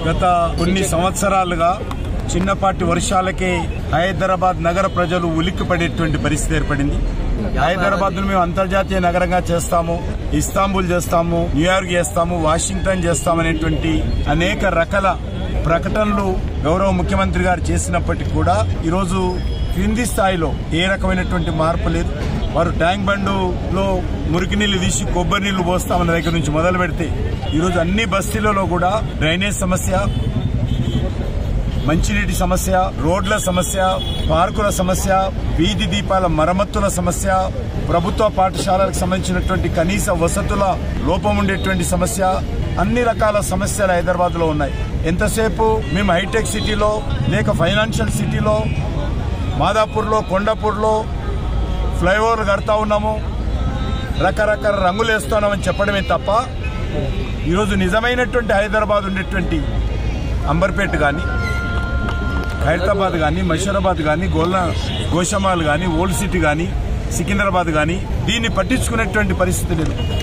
గత కొన్ని సంవత్సరాలుగా చిన్నపాటి వర్షాలకే హైదరాబాద్ నగర ప్రజలు ఉలిక్కిపడేటువంటి పరిస్థితి ఏర్పడింది హైదరాబాద్ ను మేము అంతర్జాతీయ నగరంగా చేస్తాము ఇస్తాంబుల్ చేస్తాము న్యూయార్క్ చేస్తాము వాషింగ్టన్ చేస్తామనేటువంటి అనేక రకాల ప్రకటనలు గౌరవ ముఖ్యమంత్రి గారు చేసినప్పటికీ కూడా ఈరోజు క్రింది స్థాయిలో ఏ రకమైనటువంటి మార్పు లేదు వారు ట్యాంక్ బండులో మురికి నీళ్లు తీసి కొబ్బరి నీళ్లు పోస్తామన్న దగ్గర నుంచి మొదలు పెడితే ఈరోజు అన్ని బస్తీలలో కూడా డ్రైనేజ్ సమస్య మంచినీటి సమస్య రోడ్ల సమస్య పార్కుల సమస్య వీధి దీపాల మరమ్మతుల సమస్య ప్రభుత్వ పాఠశాలలకు సంబంధించినటువంటి కనీస వసతుల లోపం ఉండేటువంటి సమస్య అన్ని రకాల సమస్యలు హైదరాబాద్ లో ఉన్నాయి ఎంతసేపు మేము హైటెక్ సిటీలో లేక ఫైనాన్షియల్ సిటీలో మాదాపూర్లో కొండాపూర్లో ఫ్లైఓవర్లు కడతా ఉన్నాము రకరకాల రంగులు వేస్తున్నామని చెప్పడమే తప్ప ఈరోజు నిజమైనటువంటి హైదరాబాద్ ఉండేటువంటి అంబర్పేట కానీ ఖైరతాబాద్ కానీ మషీరాబాద్ కానీ గోల్నా గోషమాల్ కానీ ఓల్డ్ సిటీ కానీ సికింద్రాబాద్ కానీ దీన్ని పట్టించుకునేటువంటి పరిస్థితి లేదు